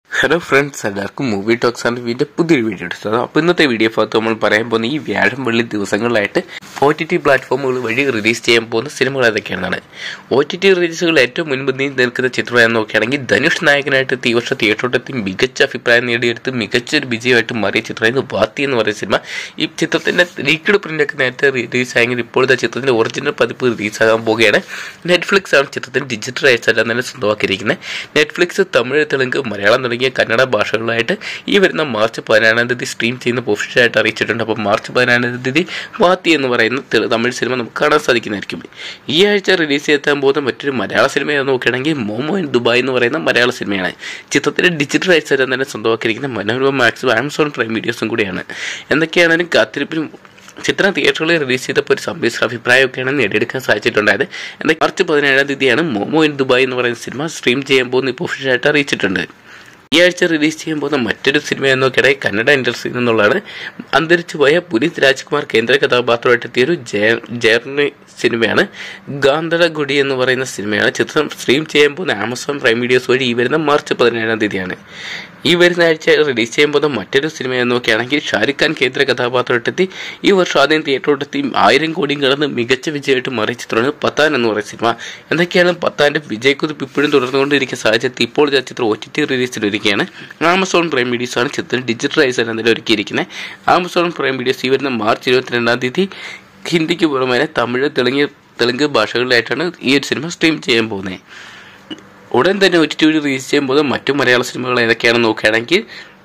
hello friends എല്ലാവർക്കും movie talks and video പുതിയൊരു video എടുത്തത് അപ്പോൾ ഇന്നത്തെ വീഡിയോ ഭാഗത്ത് നമ്മൾ പറയാൻ പോകുന്ന ഈ വ്യാഴം വെള്ളി ദിവസങ്ങളിലായിട്ട് ഒ ടി ടി പ്ലാറ്റ്ഫോമുകൾ വഴി റിലീസ് ചെയ്യാൻ പോകുന്ന സിനിമകൾ ഏതൊക്കെയാണ് ഒ ടി ടി റിലീസുകൾ ഏറ്റവും മുൻപന്തിയിൽ നിൽക്കുന്ന ചിത്രം എന്ന് നോക്കുകയാണെങ്കിൽ ധനുഷ് നായകനായിട്ട് ഈ വർഷം തിയേറ്ററോട്ടെത്തി മികച്ച അഭിപ്രായം നേടിയെടുത്ത് മികച്ചൊരു വിജയമായിട്ട് മാറിയ ചിത്രമായിരുന്നു വാത്തി എന്ന് പറയുന്ന സിനിമ ഈ ചിത്രത്തിന്റെ ലീക്ഡ് പ്രിന്റ് ഒക്കെ നേരത്തെ റിലീസ് ആയെങ്കിൽ ഇപ്പോഴത്തെ ചിത്രത്തിന്റെ ഒറിജിനൽ പതിപ്പ് റിലീസാകാൻ പോവുകയാണ് നെറ്റ്ഫ്ലിക്സ് ആണ് ചിത്രത്തിന് ഡിജിറ്റൽ റൈറ്റ്സ് എല്ലാം തന്നെ സ്വന്തമാക്കിയിരിക്കുന്നത് നെറ്റ്ഫ്ലിക്സ് തമിഴ് തെലുങ്ക് മലയാളം തുടങ്ങിയ കന്നഡ ഭാഷകളിലായിട്ട് ഈ വരുന്ന മാർച്ച് പതിനേഴാം തീയതി സ്ട്രീം ചെയ്യുന്ന ഒഫീഷ്യലായിട്ട് അറിയിച്ചിട്ടുണ്ട് അപ്പോൾ മാർച്ച് പതിനേഴാം തീയതി വാത്തി എന്ന് പറയുന്ന തെളു- തമിഴ് സിനിമ നമുക്ക് കാണാൻ സാധിക്കുന്നതായിരിക്കും ഈ ആഴ്ച റിലീസ് ചെയ്യാൻ പോകുന്ന മറ്റൊരു മലയാള സിനിമയെന്ന് നോക്കുകയാണെങ്കിൽ മോമോ ഇൻ ദുബായ് എന്ന് പറയുന്ന മലയാള സിനിമയാണ് ചിത്രത്തിന്റെ ഡിജിറ്റൽ റൈറ്റ്സ് എല്ലാം തന്നെ സ്വന്തമാക്കിയിരിക്കുന്ന മനോരമ മാക്സും ആമസോൺ പ്രൈം വീഡിയോസും കൂടിയാണ് എന്തൊക്കെയാണെങ്കിലും കാത്തിരിപ്പിനും ചിത്രം തിയേറ്ററുകളിൽ റിലീസ് ചെയ്തപ്പോൾ ഒരു സമ്മിശ്ര അഭിപ്രായമൊക്കെയാണ് നേടിയെടുക്കാൻ സാധിച്ചിട്ടുണ്ടായത് എന്നാൽ മാർച്ച് പതിനേഴാം തീയതിയാണ് മോമോ ഇൻ ദുബായ് എന്ന് പറയുന്ന സിനിമ സ്ട്രീം ചെയ്യാൻ പോകുന്ന ഇപ്പോൾ ഒഫീഷ്യലായിട്ട് അറിയിച്ചിട്ടുണ്ട് ഈ ആഴ്ച റിലീസ് ചെയ്യാൻ പോകുന്ന മറ്റൊരു സിനിമ എന്നൊക്കെയായി കന്നഡ ഇൻഡസ്ട്രിയിൽ നിന്നുള്ളതാണ് അന്തരിച്ചു പോയ പുനീത് രാജ്കുമാർ കേന്ദ്ര കഥാപാത്രമായിട്ട് എത്തിയൊരു ജേ- ജേർണി സിനിമയാണ് ഗാന്ധളഗുഡി എന്ന് പറയുന്ന സിനിമയാണ് ചിത്രം സ്ട്രീം ചെയ്യാൻ പോകുന്ന ആമസോൺ പ്രൈം വീഡിയോസ് വഴി ഈ വരുന്ന മാർച്ച് പതിനേഴാം തീയതിയാണ് ഈ വരുന്ന ആഴ്ച റിലീസ് ചെയ്യാൻ പോകുന്ന മറ്റൊരു സിനിമ എന്ന് നോക്കുകയാണെങ്കിൽ ഷാരുഖ് ഖാൻ കേന്ദ്ര കഥാപാത്രമായിട്ടെത്തി ഈ വർഷം ആദ്യം തിയേറ്ററിലെത്തി ആയിരം കോടിയും കടന്ന് മികച്ച വിജയമായിട്ട് മാറിയ ചിത്രമാണ് പത്താൻ എന്ന് പറയുന്ന സിനിമ എന്തൊക്കെയാണ് പത്താൻ്റെ വിജയക്കുതിപ്പ് ഇപ്പോഴും തുടർന്നുകൊണ്ടിരിക്കുന്ന സാഹചര്യത്തിൽ ഇപ്പോൾ ഈ ചിത്രം ഒ ടി ടി റിലീസിലൊരുക്കുകയാണ് ആമസോൺ പ്രൈം വീഡിയോസ് ആണ് ചിത്രം ഡിജിറ്റലൈസ് എന്നതിൽ ഒരുക്കിയിരിക്കുന്നത് ആമസോൺ പ്രൈം വീഡിയോസ് ഈ വരുന്ന മാർച്ച് ഇരുപത്തിരണ്ടാം തീയതി ഹിന്ദിക്ക് പുറമെ തമിഴ് തെലുങ്ക് തെലുങ്ക് ഭാഷകളിലായിട്ടാണ് ഈ ഒരു സിനിമ സ്ട്രീം ചെയ്യാൻ പോകുന്നത് ഉടൻ തന്നെ ഒ ടി ടി വഴി റിലീസ് ചെയ്യുമ്പോൾ മറ്റു മലയാള സിനിമകൾ ഏതൊക്കെയാണെന്ന് നോക്കുകയാണെങ്കിൽ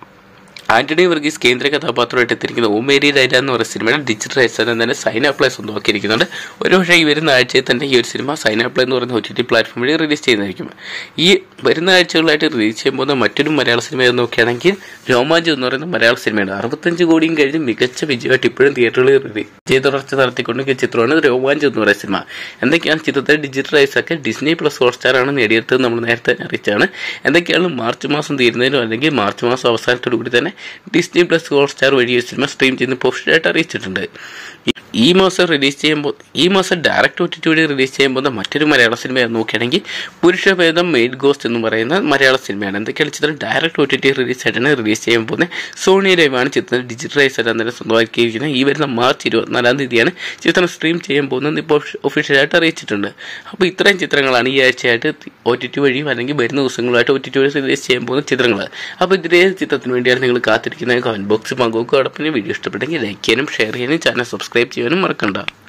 ആന്റണി വർഗീസ് കേന്ദ്ര കഥാപാത്രമായിട്ട് എത്തിയിരിക്കുന്ന ഓമേരി ലൈല എന്ന് പറയുന്ന സിനിമയുടെ ഡിജിറ്റൽ റൈറ്റ്സ് തന്നെ സൈന പ്ലേ സ്വന്തമാക്കിയിരിക്കുന്നുണ്ട് ഒരു പക്ഷേ ഈ വരുന്ന ആഴ്ചയിൽ തന്നെ ഈ ഒരു സിനിമ സൈന പ്ലേ എന്ന് പറയുന്ന ഒ ടി ടി പ്ലാറ്റ്ഫോം വഴി റിലീസ് ചെയ്യുന്നതായിരിക്കും ഈ വരുന്ന ആഴ്ചകളായിട്ട് റിലീസ് ചെയ്യാൻ പോകുന്ന മറ്റൊരു മലയാള സിനിമ എന്ന് നോക്കുകയാണെങ്കിൽ രോമാഞ്ചം എന്ന് പറയുന്ന മലയാള സിനിമയാണ് അറുപത്തഞ്ച് കോടിയും കഴിഞ്ഞ് മികച്ച വിജയമായിട്ട് ഇപ്പോഴും തിയേറ്ററുകളിൽ വിജയ തുടർച്ച നടത്തിക്കൊണ്ടിരിക്കുന്ന ചിത്രമാണ് രോമാഞ്ചം എന്ന് പറയുന്ന സിനിമ എന്തൊക്കെയാണ് ചിത്രത്തെ ഡിജിറ്റൽ റൈറ്റ്സ് ഒക്കെ ഡിസ്നി പ്ലസ് ഹോട്ട്സ്റ്റാർ ആണ് നേടിയെടുത്തത് നമ്മൾ നേരത്തെ തന്നെ അറിയിച്ചാണ് എന്തൊക്കെയാണ് മാർച്ച് മാസം തീരുന്നതിനോ അല്ലെങ്കിൽ മാർച്ച് മാസം അവസാനത്തോടു കൂടി തന്നെ ഡിസ്നി പ്ലസ് ഹോട്ട്സ്റ്റാർ വഴി ഈ സിനിമ സ്ട്രീം ചെയ്യുന്ന ഒഫീഷ്യലായിട്ട് അറിയിച്ചിട്ടുണ്ട് ഈ- ഈ മാസം റിലീസ് ചെയ്യുമ്പോൾ ഈ മാസം ഡയറക്റ്റ് ഒ ടി ടി വഴി റിലീസ് ചെയ്യാൻ പോകുന്ന മറ്റൊരു മലയാള സിനിമ നോക്കുകയാണെങ്കിൽ പുരുഷഭേദം മെയ്ഡ് ഗോസ്റ്റ് എന്ന് പറയുന്ന മലയാള സിനിമയാണ് എന്തൊക്കെയാണ് ചിത്രം direct O T T release ആയിട്ടാണ് റിലീസ് ചെയ്യാൻ പോകുന്നത് സോണി രവിയാണ് ചിത്രം ഡിജിറ്റലൈസ് ആയിട്ട് തന്നെ സ്വന്തമാക്കിയിരിക്കുന്നത് ഈ വരുന്ന മാർച്ച് ഇരുപത്തിനാലാം തീയതിയാണ് ചിത്രം സ്ട്രീം ചെയ്യാൻ പോകുന്നത് ഇപ്പോൾ ഒഫീഷ്യലായിട്ട് അറിയിച്ചിട്ടുണ്ട് അപ്പോൾ ഇത്രയും ചിത്രങ്ങളാണ് ഈ ആഴ്ചയായിട്ട് ഒ ടി ടി വഴിയും അല്ലെങ്കിൽ വരുന്ന ദിവസങ്ങളായിട്ട് ഒ ടി ടി വഴി റിലീസ് ചെയ്യാൻ പോകുന്ന ചിത്രങ്ങൾ അപ്പോൾ ഇതിലേ ചിത്രത്തിന് വേണ്ടിയാണ് നിങ്ങൾ കാത്തിരിക്കുന്നത് കമൻറ്റ് ബോക്സിൽ പങ്കുവെക്കുക അതോടൊപ്പം വീഡിയോ ഇഷ്ടപ്പെട്ടെങ്കിൽ ലൈക്ക് ചെയ്യാനും ഷെയർ ചെയ്യാനും ചാനൽ സബ്സ്ക്രൈബ് ചെയ്യാനും മറക്കണ്ട